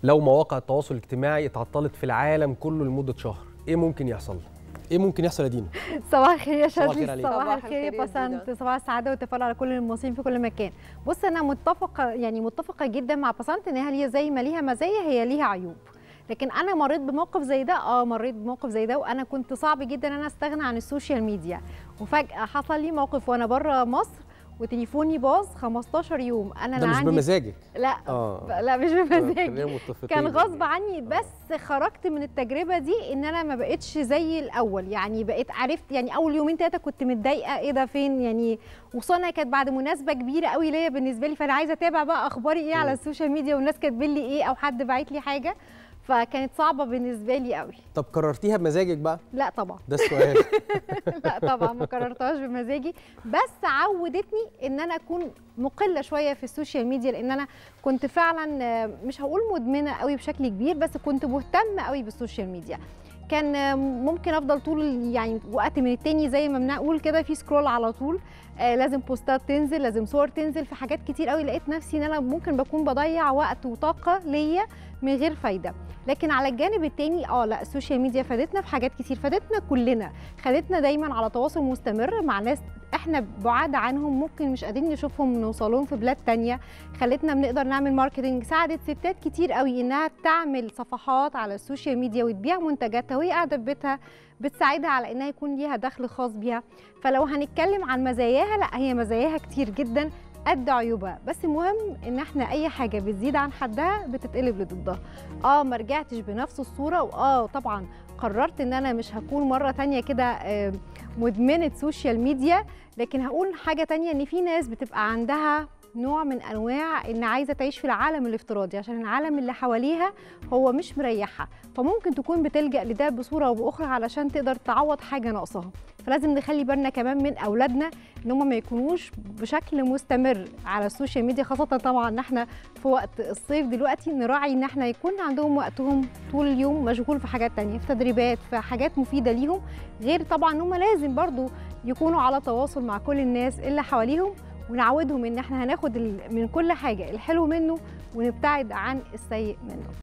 لو مواقع التواصل الاجتماعي اتعطلت في العالم كله لمده شهر ايه ممكن يحصل ايه ممكن يحصل يا دينا صباح الخير يا صباح الخير شاذلي عليك. صباح صباح الخير يا الخير يا بسنت زينة. صباح السعاده والتفاؤل على كل المصريين في كل مكان بص انا متفقه يعني متفقه جدا مع بسنت ان هي زي ما ليها مزايا هي ليها عيوب لكن انا مريت بموقف زي ده اه مريت بموقف زي ده وانا كنت صعب جدا ان انا استغنى عن السوشيال ميديا وفجاه حصل لي موقف وانا بره مصر وتليفوني باظ 15 يوم انا ده لا مش عندي بمزاجك لا اه لا مش آه، بمزاجي خلينا متفقين كان يعني. غصب عني بس خرجت من التجربه دي ان انا ما بقتش زي الاول يعني بقيت عرفت يعني اول يومين ثلاثه كنت متضايقه ايه ده فين يعني وخصوصا كانت بعد مناسبه كبيره قوي ليا بالنسبه لي فانا عايزه اتابع بقى اخباري ايه على مم. السوشيال ميديا والناس كاتبين لي ايه او حد باعت لي حاجه فكانت صعبه بالنسبه لي قوي طب قررتيها بمزاجك بقى لا طبعا ده السؤال لا طبعا ما قررتهاش بمزاجي بس عودتني ان انا اكون مقله شويه في السوشيال ميديا لان انا كنت فعلا آه، مش هقول مدمنه قوي بشكل كبير بس كنت مهتمه قوي بالسوشيال ميديا كان آه، ممكن افضل طول يعني وقت من التاني زي ما بنقول كده في سكرول على طول آه لازم بوستات تنزل لازم صور تنزل في حاجات كتير قوي لقيت نفسي ان انا ممكن بكون بضيع وقت وطاقه ليا من غير فايده لكن على الجانب التاني اه لا السوشيال ميديا فادتنا في حاجات كتير فادتنا كلنا خدتنا دايما على تواصل مستمر مع ناس احنا بعاد عنهم ممكن مش قادرين نشوفهم نوصلهم في بلاد تانية خلتنا بنقدر نعمل ماركتنج ساعدت ستات كتير قوي انها تعمل صفحات على السوشيال ميديا وتبيع منتجاتها وهي قاعده في بيتها بتساعدها على انها يكون ليها دخل خاص بيها فلو هنتكلم عن مزاياها لا هي مزاياها كتير جدا قد عيوبها بس المهم ان احنا اي حاجه بتزيد عن حدها بتتقلب لضدها اه ما رجعتش بنفس الصوره واه طبعا قررت ان انا مش هكون مره تانية كده آه، مدمنه سوشيال ميديا لكن هقول حاجه تانية ان في ناس بتبقى عندها نوع من انواع ان عايزه تعيش في العالم الافتراضي عشان العالم اللي حواليها هو مش مريحها فممكن تكون بتلجا لده بصوره او باخرى علشان تقدر تعوض حاجه ناقصاها فلازم نخلي بالنا كمان من اولادنا ان هم ما يكونوش بشكل مستمر على السوشيال ميديا خاصه طبعا ان احنا في وقت الصيف دلوقتي نراعي ان احنا يكون عندهم وقتهم طول اليوم مشغول في حاجات تانية في تدريبات في حاجات مفيده ليهم غير طبعا ان هم لازم برضو يكونوا على تواصل مع كل الناس اللي حواليهم ونعودهم ان احنا هناخد ال- من كل حاجه الحلو منه ونبتعد عن السيء منه